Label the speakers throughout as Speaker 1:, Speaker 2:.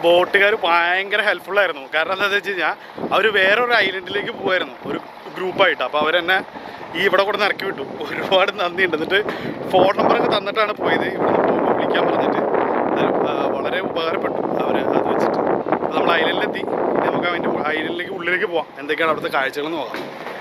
Speaker 1: ബോട്ടുകാർ ഭയങ്കര ഹെൽപ്ഫുൾ ആയിരുന്നു കാരണം എന്താണെന്ന് വെച്ച് കഴിഞ്ഞാൽ അവർ വേറൊരു ഐലൻഡിലേക്ക് പോകുമായിരുന്നു ഒരു ഗ്രൂപ്പായിട്ട് അപ്പോൾ അവരെന്നെ ഈ ഇവിടെ കൂടെ ഇറക്കി വിട്ടു ഒരുപാട് നന്ദിയുണ്ട് എന്നിട്ട് ഫോൺ നമ്പറൊക്കെ തന്നിട്ടാണ് പോയത് ഇവിടെ പോകുമ്പോൾ വിളിക്കാൻ പറഞ്ഞിട്ട് അത് ആ, വളരെ ഉപകാരപ്പെട്ടു അവർ അത് വെച്ചിട്ട് അപ്പോൾ നമ്മൾ ഐലൻഡിലെത്തി ഇനി നമുക്ക് അതിൻ്റെ ഐലൻഡിലേക്ക് ഉള്ളിലേക്ക് പോവാം എന്തൊക്കെയാണ് അവിടുത്തെ കാഴ്ചകളെന്ന് നോക്കാം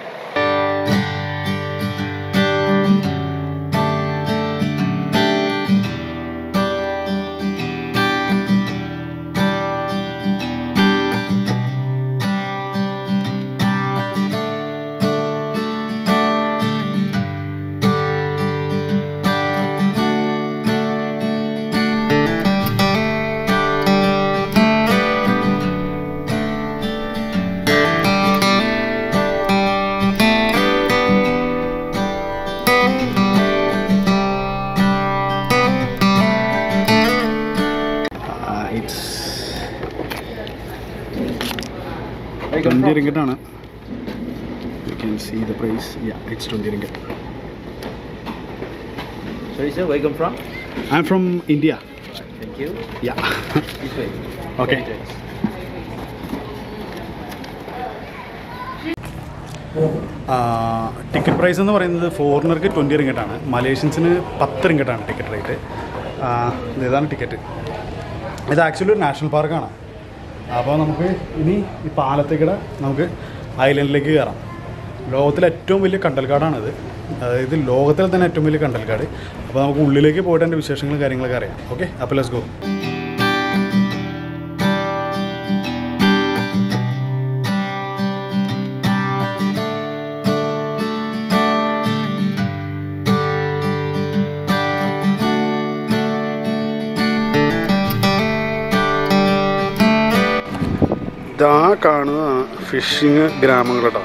Speaker 1: ഇറ്റ്സ് ട്വൻറ്റി റിങ്കറ്റാണ് you can see the price yeah it's twenty ringgit
Speaker 2: Sorry, sir, where you come from?
Speaker 1: I am from India
Speaker 2: Thank you.
Speaker 1: Yeah
Speaker 2: This way.
Speaker 1: Okay ticket price എന്ന് പറയുന്നത് ഫോറിനർക്ക് ട്വൻറ്റി റിങ്കറ്റാണ് മലേഷ്യൻസിന് പത്ത് റിങ്കറ്റാണ് ടിക്കറ്റ് റേറ്റ് ഇതാണ് ticket ഇത് actually ഒരു നാഷണൽ പാർക്കാണ് അപ്പോൾ നമുക്ക് ഇനി ഈ പാലത്തേക്കിടെ നമുക്ക് ഐലൻഡിലേക്ക് കയറാം ലോകത്തിലെ ഏറ്റവും വലിയ കണ്ടൽക്കാടാണിത് അതായത് ലോകത്തിലെ തന്നെ ഏറ്റവും വലിയ കണ്ടൽക്കാട് അപ്പോൾ നമുക്ക് ഉള്ളിലേക്ക് പോയിട്ട് അതിൻ്റെ വിശേഷങ്ങളും കാര്യങ്ങളൊക്കെ അറിയാം ഓക്കെ അപ്പോൾ ലെറ്റ്സ് ഗോ ഇതാ കാണുന്ന ഫിഷിങ് ഗ്രാമങ്ങളാട്ടോ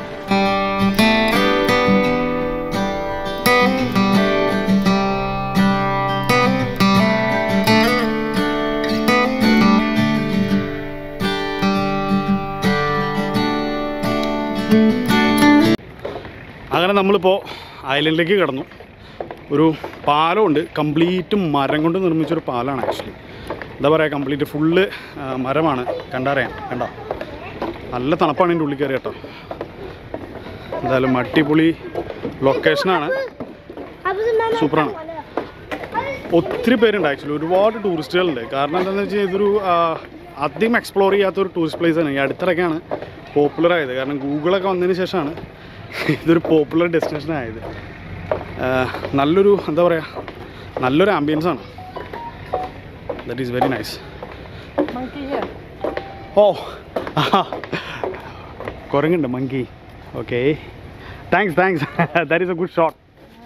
Speaker 1: അങ്ങനെ നമ്മളിപ്പോൾ ഐലൻഡിലേക്ക് കടന്നു ഒരു പാലമുണ്ട് കംപ്ലീറ്റ് മരം കൊണ്ട് നിർമ്മിച്ചൊരു പാലമാണ് ആക്ച്വലി എന്താ പറയുക കംപ്ലീറ്റ് ഫുള്ള് മരമാണ് കണ്ടറിയാം കണ്ടോ നല്ല തണുപ്പാണ് ഇതിൻ്റെ ഉള്ളിൽ കയറി കേട്ടോ എന്തായാലും അടിപൊളി ലൊക്കേഷനാണ് സൂപ്പറാണ് ഒത്തിരി പേരുണ്ട് ആക്ച്വലി ഒരുപാട് ടൂറിസ്റ്റുകളുണ്ട് കാരണം എന്താണെന്ന് വെച്ചാൽ ഇതൊരു ആ, അധികം എക്സ്പ്ലോർ ചെയ്യാത്ത ഒരു ടൂറിസ്റ്റ് പ്ലേസ് ആണ് ഈ അടുത്തിടയ്ക്കാണ് പോപ്പുലർ ആയത് കാരണം ഗൂഗിളൊക്കെ വന്നതിന് ശേഷമാണ് ഇതൊരു പോപ്പുലർ ഡെസ്റ്റിനേഷൻ ആയത് ആ, നല്ലൊരു എന്താ പറയുക നല്ലൊരു ആംബിയൻസ് ആണ് that is very nice
Speaker 3: Monkey here.
Speaker 1: ഓ കുരങ്ങുണ്ട് monkey okay thanks thanks that is a good shot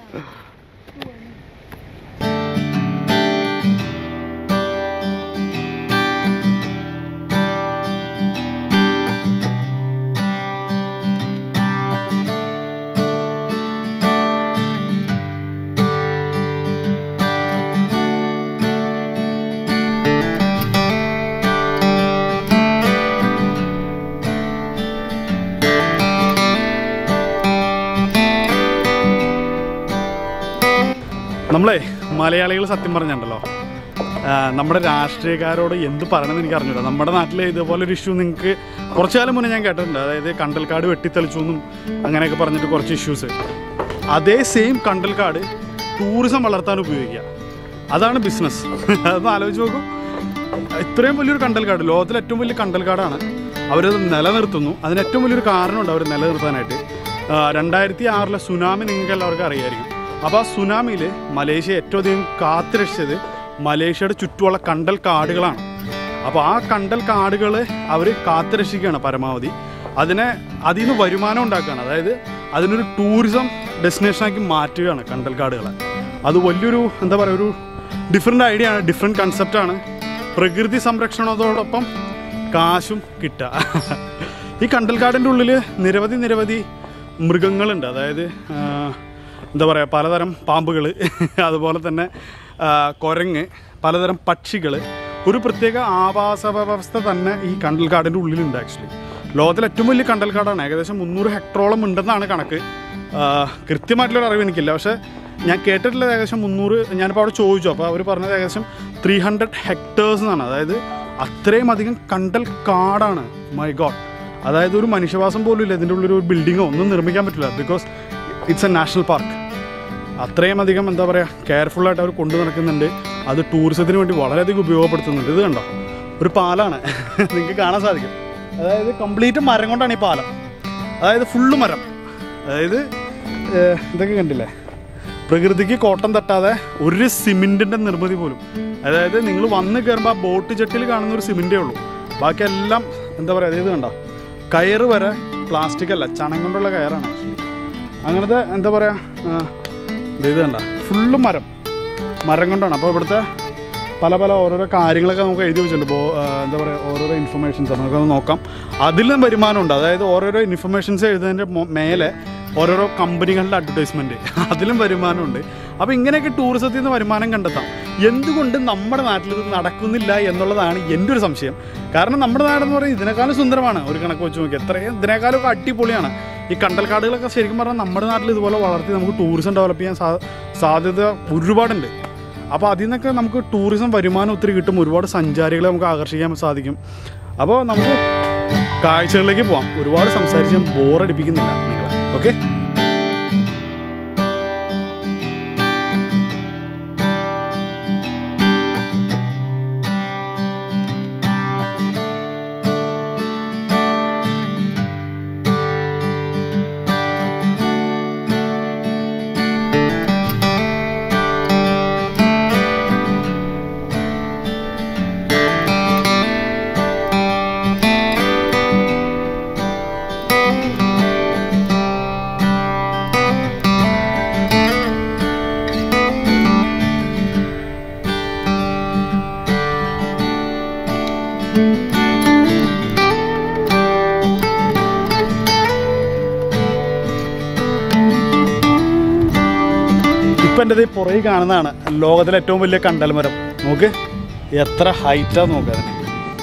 Speaker 1: നമ്മളെ മലയാളികൾ സത്യം പറഞ്ഞിട്ടുണ്ടല്ലോ ആ, നമ്മുടെ രാഷ്ട്രീയക്കാരോട് എന്ത് പറയണമെന്ന് എനിക്ക് അറിഞ്ഞില്ല നമ്മുടെ നാട്ടിൽ ഇതുപോലെ ഒരു ഇഷ്യൂ നിങ്ങൾക്ക് കുറച്ചു കാലം മുന്നേ ഞാൻ കേട്ടിട്ടുണ്ട് അതായത് കണ്ടൽക്കാട് വെട്ടിത്തെളിച്ചു എന്നും അങ്ങനെയൊക്കെ പറഞ്ഞിട്ട് കുറച്ച് ഇഷ്യൂസ് അതേ സെയിം കണ്ടൽക്കാട് ടൂറിസം വളർത്താൻ ഉപയോഗിക്കുക അതാണ് ബിസിനസ് അതൊന്ന് ആലോചിച്ച് നോക്കൂ ഇത്രയും വലിയൊരു കണ്ടൽക്കാട് ലോകത്തിലെ ഏറ്റവും വലിയ കണ്ടൽക്കാടാണ് അവരത് നിലനിർത്തുന്നു അതിന് ഏറ്റവും വലിയൊരു കാരണമുണ്ട് അവർ നിലനിർത്താനായിട്ട് ആ, രണ്ടായിരത്തി ആറിലെ സുനാമി നിങ്ങൾക്ക് എല്ലാവർക്കും അറിയായിരിക്കും അപ്പോൾ ആ സുനാമിയിൽ മലേഷ്യ ഏറ്റവും അധികം കാത്തുരക്ഷിച്ചത് മലേഷ്യയുടെ ചുറ്റുമുള്ള കണ്ടൽ കാടുകളാണ് അപ്പോൾ ആ കണ്ടൽ കാടുകൾ അവർ കാത്തുരക്ഷിക്കുകയാണ് പരമാവധി അതിനെ അതിൽ നിന്ന് വരുമാനം ഉണ്ടാക്കുകയാണ് അതായത് അതിനൊരു ടൂറിസം ഡെസ്റ്റിനേഷനാക്കി മാറ്റുകയാണ് കണ്ടൽ കാടുകളെ അത് വലിയൊരു എന്താ പറയുക ഒരു ഡിഫറെൻ്റ് ഐഡിയ ആണ് ഡിഫറെൻറ്റ് കൺസെപ്റ്റാണ് പ്രകൃതി സംരക്ഷണത്തോടൊപ്പം കാശും കിട്ടുക ഈ കണ്ടൽക്കാടിൻ്റെ ഉള്ളിൽ നിരവധി നിരവധി മൃഗങ്ങളുണ്ട് അതായത് ആ, എന്താ പറയുക പലതരം പാമ്പുകൾ അതുപോലെ തന്നെ ആ, കുരങ്ങ് പലതരം പക്ഷികൾ ഒരു പ്രത്യേക ആവാസ വ്യവസ്ഥ തന്നെ ഈ കണ്ടൽക്കാടിൻ്റെ ഉള്ളിലുണ്ട് ആക്ച്വലി ലോകത്തിലെ ഏറ്റവും വലിയ കണ്ടൽക്കാടാണ് ഏകദേശം മുന്നൂറ് ഹെക്ടറോളം ഉണ്ടെന്നാണ് കണക്ക് ആ, കൃത്യമായിട്ടുള്ളൊരു അറിവ് എനിക്കില്ല പക്ഷേ ഞാൻ കേട്ടിട്ടുള്ളത് ഏകദേശം മുന്നൂറ് ഞാനിപ്പോൾ അവിടെ ചോദിച്ചു അപ്പോൾ അവർ പറഞ്ഞത് ഏകദേശം ത്രീ ഹൺഡ്രഡ് ഹെക്ടേഴ്സ് എന്നാണ് അതായത് അത്രയും അധികം കണ്ടൽ കാടാണ് മൈ ഗോഡ് അതായത് ഒരു മനുഷ്യവാസം പോലും ഇല്ല ഇതിൻ്റെ ഉള്ളിൽ ഒരു ബിൽഡിങ്ങോ ഒന്നും നിർമ്മിക്കാൻ പറ്റില്ല because it's a national park അത്രയും അധികം എന്താ പറയുക കെയർഫുള്ളായിട്ട് അവർ കൊണ്ടു നടക്കുന്നുണ്ട് അത് ടൂറിസത്തിന് വേണ്ടി വളരെയധികം ഉപയോഗപ്പെടുത്തുന്നുണ്ട് ഇത് കണ്ടോ ഒരു പാലാണ് നിങ്ങൾക്ക് കാണാൻ സാധിക്കും അതായത് കംപ്ലീറ്റ് മരം കൊണ്ടാണ് ഈ പാലം അതായത് ഫുള്ള് മരം അതായത് ഏഹ്, ഇതൊക്കെ കണ്ടില്ലേ പ്രകൃതിക്ക് കോട്ടം തട്ടാതെ ഒരു സിമെൻറ്റിൻ്റെ നിർമ്മിതി പോലും അതായത് നിങ്ങൾ വന്ന് കയറുമ്പോൾ ആ ബോട്ട് ജെട്ടിൽ കാണുന്ന ഒരു സിമെൻറ്റേ ഉള്ളൂ ബാക്കിയെല്ലാം എന്താ പറയുക അതായത് കണ്ടോ കയറ് വരെ പ്ലാസ്റ്റിക് അല്ല ചണം കൊണ്ടുള്ള കയറാണ് ആക്ച്വലി അങ്ങനത്തെ എന്താ പറയുക ഇത് കണ്ട ഫുള്ള് മരം മരം കൊണ്ടാണ് അപ്പോൾ ഇവിടുത്തെ പല പല ഓരോരോ കാര്യങ്ങളൊക്കെ നമുക്ക് എഴുതി വെച്ചിട്ടുണ്ട് ഇപ്പോൾ എന്താ പറയുക ഓരോരോ ഇൻഫർമേഷൻസ് നമുക്കത് നോക്കാം അതിലും വരുമാനമുണ്ട് അതായത് ഓരോരോ ഇൻഫർമേഷൻസ് എഴുതുന്നതിൻ്റെ മൊ- മേലെ ഓരോരോ കമ്പനികളുടെ അഡ്വർടൈസ്മെൻറ്റ് അതിലും വരുമാനമുണ്ട് അപ്പോൾ ഇങ്ങനെയൊക്കെ ടൂറിസത്തിൽ നിന്ന് വരുമാനം കണ്ടെത്താം എന്തുകൊണ്ട് നമ്മുടെ നാട്ടിൽ ഇത് നടക്കുന്നില്ല എന്നുള്ളതാണ് എൻ്റെ ഒരു സംശയം കാരണം നമ്മുടെ നാടെന്ന് പറയുന്നത് ഇതിനേക്കാളും സുന്ദരമാണ് ഒരു കണക്ക് വെച്ച് നോക്കി എത്രയും ഇതിനേക്കാളൊക്കെ അടിപൊളിയാണ് ഈ കണ്ടൽക്കാടുകളൊക്കെ ശരിക്കും പറഞ്ഞാൽ നമ്മുടെ നാട്ടിൽ ഇതുപോലെ വളർത്തി നമുക്ക് ടൂറിസം ഡെവലപ്പ് ചെയ്യാൻ സാ സാധ്യത ഒരുപാടുണ്ട് അപ്പോൾ അതിൽ നിന്നൊക്കെ നമുക്ക് ടൂറിസം വരുമാനം ഒത്തിരി കിട്ടും ഒരുപാട് സഞ്ചാരികളെ നമുക്ക് ആകർഷിക്കാൻ സാധിക്കും അപ്പോൾ നമുക്ക് കാഴ്ചകളിലേക്ക് പോവാം ഒരുപാട് സംസാരിച്ച് ഞാൻ ബോറടിപ്പിക്കുന്നില്ല നിങ്ങളെ ഓക്കെ ഇപ്പം എൻ്റെ ഈ പുറകെ കാണുന്നതാണ് ലോകത്തിലെ ഏറ്റവും വലിയ കണ്ടൽമരം നോക്ക് എത്ര ഹൈറ്റാന്ന് നോക്കുക അതിന്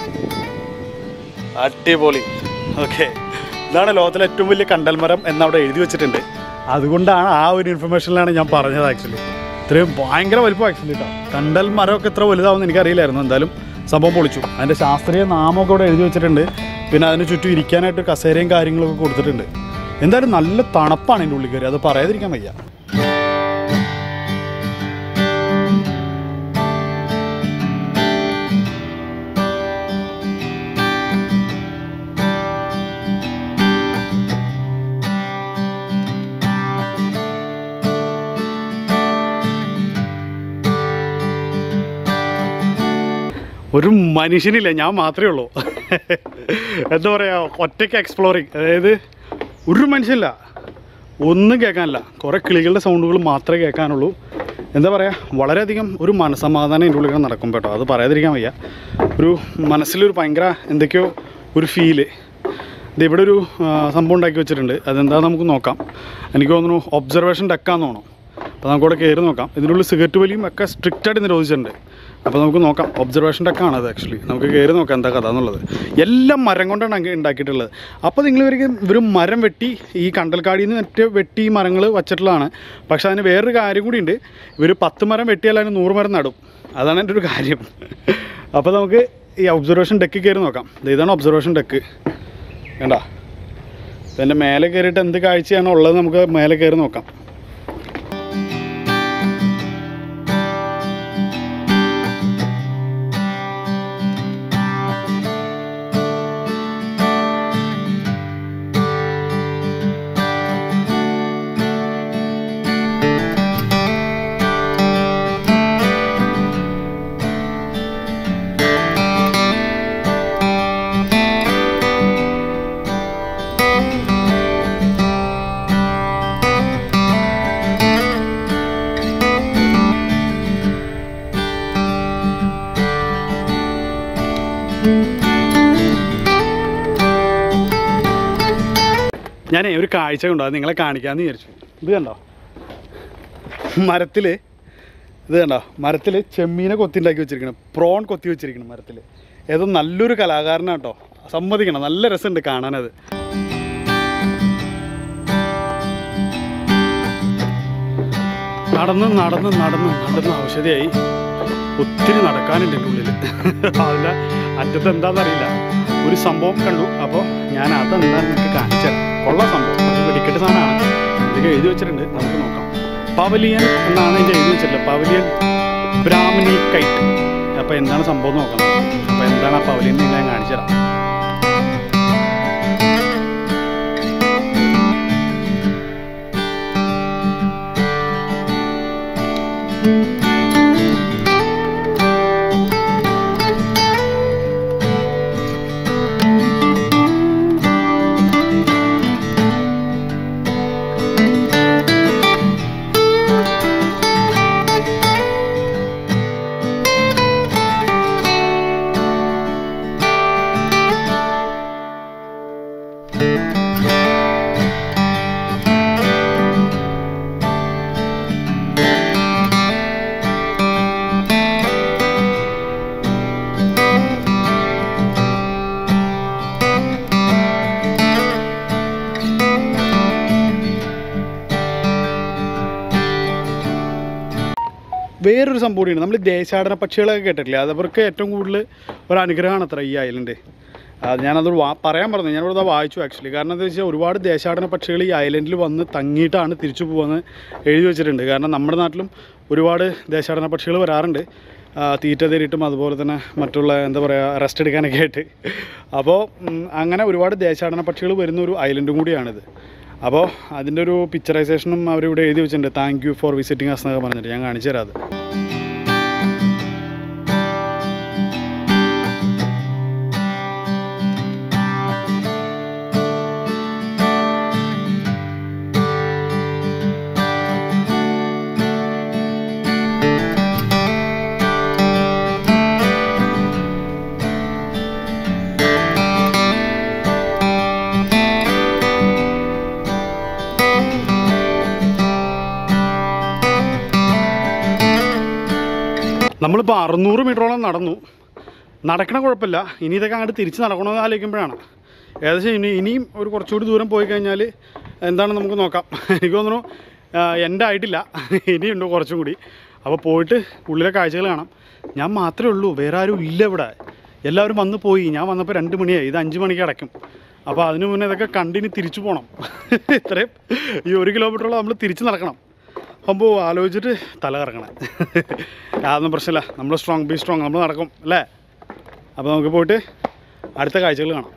Speaker 1: അടിപൊളി ഓക്കെ ഇതാണ് ലോകത്തിലെ ഏറ്റവും വലിയ കണ്ടൽമരം എന്നവിടെ എഴുതി വെച്ചിട്ടുണ്ട് അതുകൊണ്ടാണ് ആ ഒരു ഇൻഫർമേഷനിലാണ് ഞാൻ പറഞ്ഞത് ആക്ച്വലി ഇത്രയും ഭയങ്കര വലുപ്പം ആക്ച്വലി കേട്ടോ കണ്ടൽ മരമൊക്കെ എത്ര വലുതാവുമെന്ന് എനിക്കറിയില്ലായിരുന്നു എന്തായാലും സംഭവം പൊളിച്ചു അതിൻ്റെ ശാസ്ത്രീയ നാമമൊക്കെ ഇവിടെ എഴുതി വെച്ചിട്ടുണ്ട് പിന്നെ അതിന് ചുറ്റും ഇരിക്കാനായിട്ട് കസേരയും കാര്യങ്ങളൊക്കെ കൊടുത്തിട്ടുണ്ട് എന്തായാലും നല്ല തണുപ്പാണ് എൻ്റെ ഉള്ളിൽ കയറി അത് പറയാതിരിക്കാൻ വയ്യ ഒരു മനുഷ്യനില്ല ഞാൻ മാത്രമേ ഉള്ളൂ എന്താ പറയുക ഒറ്റയ്ക്ക് എക്സ്പ്ലോറിങ് അതായത് ഒരു മനുഷ്യനില്ല ഒന്നും കേൾക്കാനില്ല കുറേ കിളികളുടെ സൗണ്ടുകൾ മാത്രമേ കേൾക്കാനുള്ളൂ എന്താ പറയുക വളരെയധികം ഒരു മനസമാധാനം എൻ്റെ ഉള്ളിൽ നടക്കും കേട്ടോ അത് പറയാതിരിക്കാൻ വയ്യ ഒരു മനസ്സിലൊരു ഭയങ്കര എന്തൊക്കെയോ ഒരു ഫീല് ഇത് ഇവിടെ ഒരു ആ, സംഭവം ഉണ്ടാക്കി വെച്ചിട്ടുണ്ട് അതെന്താണെന്ന് നമുക്ക് നോക്കാം എനിക്ക് തോന്നുന്നു ഒബ്സർവേഷൻ ഡെക്കാന്ന് തോന്നുന്നു അപ്പോൾ നമുക്കവിടെ കയറി നോക്കാം ഇതിനുള്ളിൽ സിഗരറ്റ് വലിയും ഒക്കെ സ്ട്രിക്റ്റ് ആയിട്ട് നിരോധിച്ചിട്ടുണ്ട് അപ്പോൾ നമുക്ക് നോക്കാം ഒബ്സർവേഷൻ ഡെക്കാണ് അത് ആക്ച്വലി നമുക്ക് കയറി നോക്കാം എന്താ കഥ എന്നുള്ളത് എല്ലാം മരം കൊണ്ടാണ് അങ്ങ് ഉണ്ടാക്കിയിട്ടുള്ളത് അപ്പോൾ നിങ്ങൾ ഇവർക്ക് ഇവർ മരം വെട്ടി ഈ കണ്ടൽക്കാടിയിൽ നിന്ന് മറ്റേ വെട്ടി മരങ്ങൾ വച്ചിട്ടുള്ളതാണ് പക്ഷേ അതിന് വേറൊരു കാര്യം കൂടി ഉണ്ട് ഇവർ പത്ത് മരം വെട്ടിയാൽ അതിന് നൂറ് മരം നടും അതാണ് എൻ്റെ ഒരു കാര്യം അപ്പോൾ നമുക്ക് ഈ ഒബ്സർവേഷൻ ഡെക്ക് കയറി നോക്കാം ദേ ഇതാണ് ഒബ്സർവേഷൻ ഡെക്ക് വേണ്ട ഇതിൻ്റെ മേലെ കയറിയിട്ട് എന്ത് കാഴ്ചയാണ് ഉള്ളത് നമുക്ക് മേലെ കയറി നോക്കാം ഞാനേ ഒരു കാഴ്ച കണ്ടോ അത് നിങ്ങളെ കാണിക്കാമെന്ന് വിചാരിച്ചു ഇത് കണ്ടോ മരത്തിൽ ഇത് കണ്ടോ മരത്തിൽ ചെമ്മീനെ കൊത്തിണ്ടാക്കി വെച്ചിരിക്കണം പ്രോൺ കൊത്തി വെച്ചിരിക്കണം മരത്തിൽ ഏതോ നല്ലൊരു കലാകാരനാണ് കേട്ടോ സമ്മതിക്കണം നല്ല രസമുണ്ട് കാണാനത് നടന്ന് നടന്ന് നടന്ന് നടന്ന് ഔഷധിയായി ഒത്തിരി നടക്കാനുണ്ട് എൻ്റെ ഉള്ളിൽ അതിൻ്റെ അറ്റത്ത് എന്താണെന്നറിയില്ല ഒരു സംഭവം കണ്ടു അപ്പോൾ ഞാൻ അതെന്താണെന്ന് നിങ്ങൾക്ക് കാണിച്ചു തരാം കൊള്ള സംഭവം അത് വെടിക്കെട്ട് സാധനമാണ് ഇതൊക്കെ എഴുതി വെച്ചിട്ടുണ്ട് നമുക്ക് നോക്കാം പവലിയൻ എന്നാണ് ഇതിൻ്റെ എഴുതി വെച്ചിട്ടുള്ളത് പവലിയൻ ബ്രാഹ്മണി കൈറ്റ് അപ്പോൾ എന്താണ് സംഭവം എന്ന് നോക്കണം അപ്പോൾ എന്താണ് ആ പവലിയൻ എന്ന് ഞാൻ കാണിച്ചു തരാം വേറൊരു സംഭവം കൂടിയുണ്ട് നമ്മൾ ദേശാടന പക്ഷികളൊക്കെ കേട്ടിട്ടില്ലേ അത് അവർക്ക് ഏറ്റവും കൂടുതൽ ഒരു അനുഗ്രഹമാണ് അത്ര ഈ ഐലൻഡ് അത് ഞാനത് വാ പറയാൻ പറഞ്ഞു ഞാനിവിടെ വായിച്ചു ആക്ച്വലി കാരണം എന്താ വെച്ചാൽ ഒരുപാട് ദേശാടന പക്ഷികൾ ഈ ഐലൻഡിൽ വന്ന് തങ്ങിയിട്ടാണ് തിരിച്ചു പോകുന്നത് എഴുതി വെച്ചിട്ടുണ്ട് കാരണം നമ്മുടെ നാട്ടിലും ഒരുപാട് ദേശാടന പക്ഷികൾ വരാറുണ്ട് ആ, തീറ്റ തേരിട്ടും അതുപോലെ തന്നെ മറ്റുള്ള എന്താ പറയുക റെസ്റ്റ് എടുക്കാനൊക്കെ ആയിട്ട് അപ്പോൾ ഉം, അങ്ങനെ ഒരുപാട് ദേശാടന പക്ഷികൾ വരുന്ന ഒരു ഐലൻഡും കൂടിയാണിത് അപ്പോൾ അതിൻ്റെ ഒരു പിക്ചറൈസേഷനും അവരിവിടെ എഴുതി വെച്ചിട്ടുണ്ട് thank you for visiting us എന്നൊക്കെ പറഞ്ഞിട്ട് ഞാൻ കാണിച്ചു തരാം അത് നമ്മളിപ്പോൾ അറുന്നൂറ് മീറ്ററോളം നടന്നു നടക്കണ കുഴപ്പമില്ല ഇനി ഇതൊക്കെ അങ്ങോട്ട് തിരിച്ച് നടക്കണമെന്ന് ആലോചിക്കുമ്പോഴാണ് ഏകദേശം ഇനി ഇനിയും ഒരു കുറച്ചുകൂടി ദൂരം പോയി കഴിഞ്ഞാൽ എന്താണ് നമുക്ക് നോക്കാം എനിക്ക് തോന്നുന്നു ആ, എൻ്റെ ആയിട്ടില്ല ഇനിയുണ്ട് കുറച്ചും കൂടി അപ്പോൾ പോയിട്ട് ഉള്ളിലെ കാഴ്ചകൾ കാണാം ഞാൻ മാത്രമേ ഉള്ളൂ വേറെ ആരും ഇല്ല ഇവിടെ എല്ലാവരും വന്ന് പോയി ഞാൻ വന്നപ്പോൾ രണ്ട് മണിയായി ഇത് അഞ്ച് മണിക്ക് അടയ്ക്കും അപ്പോൾ അതിന് മുന്നേ ഇതൊക്കെ കണ്ടിനി തിരിച്ചു പോകണം ഇത്രയും ഈ ഒരു കിലോമീറ്ററോളം നമ്മൾ തിരിച്ച് നടക്കണം അപ്പോൾ ആലോചിച്ചിട്ട് തല കറങ്ങണേ അതൊന്നും പ്രശ്നമില്ല നമ്മൾ സ്ട്രോങ് ബി സ്ട്രോങ് നമ്മൾ നടക്കും അല്ലേ അപ്പോൾ നമുക്ക് പോയിട്ട് അടുത്ത കാഴ്ചകൾ കാണാം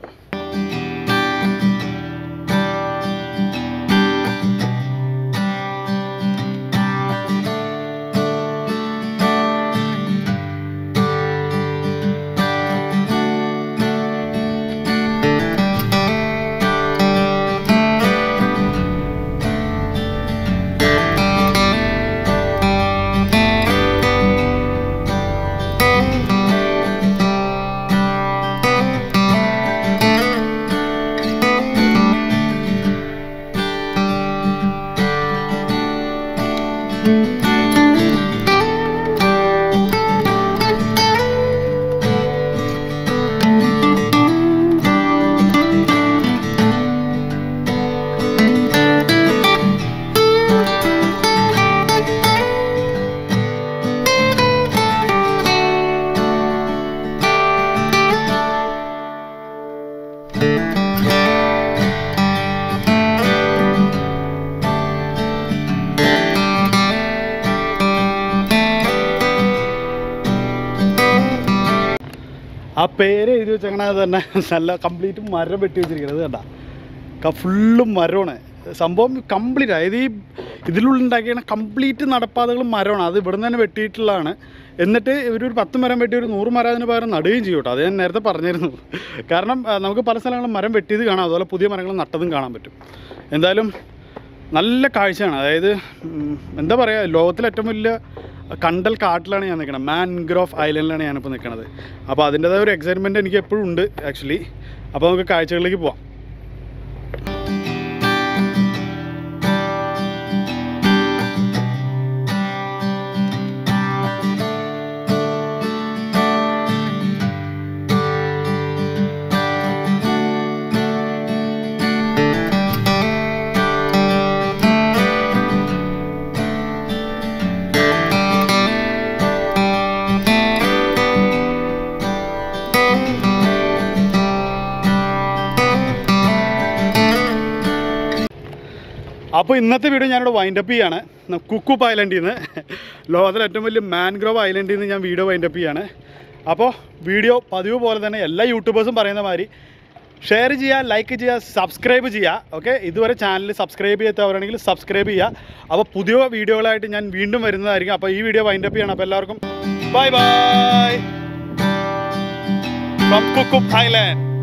Speaker 1: ആ പേര് എഴുതി വെച്ചേക്കണത് തന്നെ നല്ല കംപ്ലീറ്റ് മരം വെട്ടി വെച്ചിരിക്കുന്നത് കണ്ട ഫുള്ളും മരമാണ് സംഭവം കംപ്ലീറ്റ് അതായത് ഈ ഇതിലുണ്ടാക്കിയ കംപ്ലീറ്റ് നടപ്പാതകളും മരമാണ് അത് ഇവിടെ നിന്ന് തന്നെ വെട്ടിയിട്ടുള്ളതാണ് എന്നിട്ട് ഇവരൊരു പത്ത് മരം വെട്ടി ഒരു നൂറ് മരം അതിന് പകരം നടുകയും ചെയ്യും കേട്ടോ അത് ഞാൻ നേരത്തെ പറഞ്ഞിരുന്നു കാരണം ആ, നമുക്ക് പല സ്ഥലങ്ങളും മരം വെട്ടിയത് കാണാം അതുപോലെ പുതിയ മരങ്ങൾ നട്ടതും കാണാൻ പറ്റും എന്തായാലും നല്ല കാഴ്ചയാണ് അതായത് ഉം, എന്താ പറയുക ലോകത്തിലെ ഏറ്റവും വലിയ കണ്ടൽ കാട്ടിലാണ് ഞാൻ നിൽക്കുന്നത് മാൻഗ്രോവ് ഐലൻഡിലാണ് ഞാനിപ്പോൾ നിൽക്കുന്നത് അപ്പോൾ അതിൻ്റെതായ ഒരു എക്സൈറ്റ്മെൻറ്റ് എനിക്ക് എപ്പോഴും ഉണ്ട് ആക്ച്വലി അപ്പോൾ നമുക്ക് കാഴ്ചകളിലേക്ക് പോവാം അപ്പോൾ ഇന്നത്തെ വീഡിയോ ഞാനിവിടെ വൈൻഡപ്പ് ചെയ്യാണ് ന- കുക്കുപ്പ് ഐലൻഡിൽ നിന്ന് ലോകത്തിലെ ഏറ്റവും വലിയ മാൻഗ്രോവ് ഐലൻഡിൽ നിന്ന് ഞാൻ വീഡിയോ വൈൻഡപ്പ് ചെയ്യാണ് അപ്പോൾ വീഡിയോ പതിവ് പോലെ തന്നെ എല്ലാ യൂട്യൂബേഴ്സും പറയുന്ന മാതിരി ഷെയർ ചെയ്യുക ലൈക്ക് ചെയ്യുക സബ്സ്ക്രൈബ് ചെയ്യുക ഓക്കെ ഇതുവരെ ചാനൽ സബ്സ്ക്രൈബ് ചെയ്യാത്തവരാണെങ്കിൽ സബ്സ്ക്രൈബ് ചെയ്യുക അപ്പോൾ പുതിയ വീഡിയോകളായിട്ട് ഞാൻ വീണ്ടും വരുന്നതായിരിക്കും അപ്പോൾ ഈ വീഡിയോ വൈൻഡപ്പ് ചെയ്യണം അപ്പോൾ എല്ലാവർക്കും bye bye from Kukup island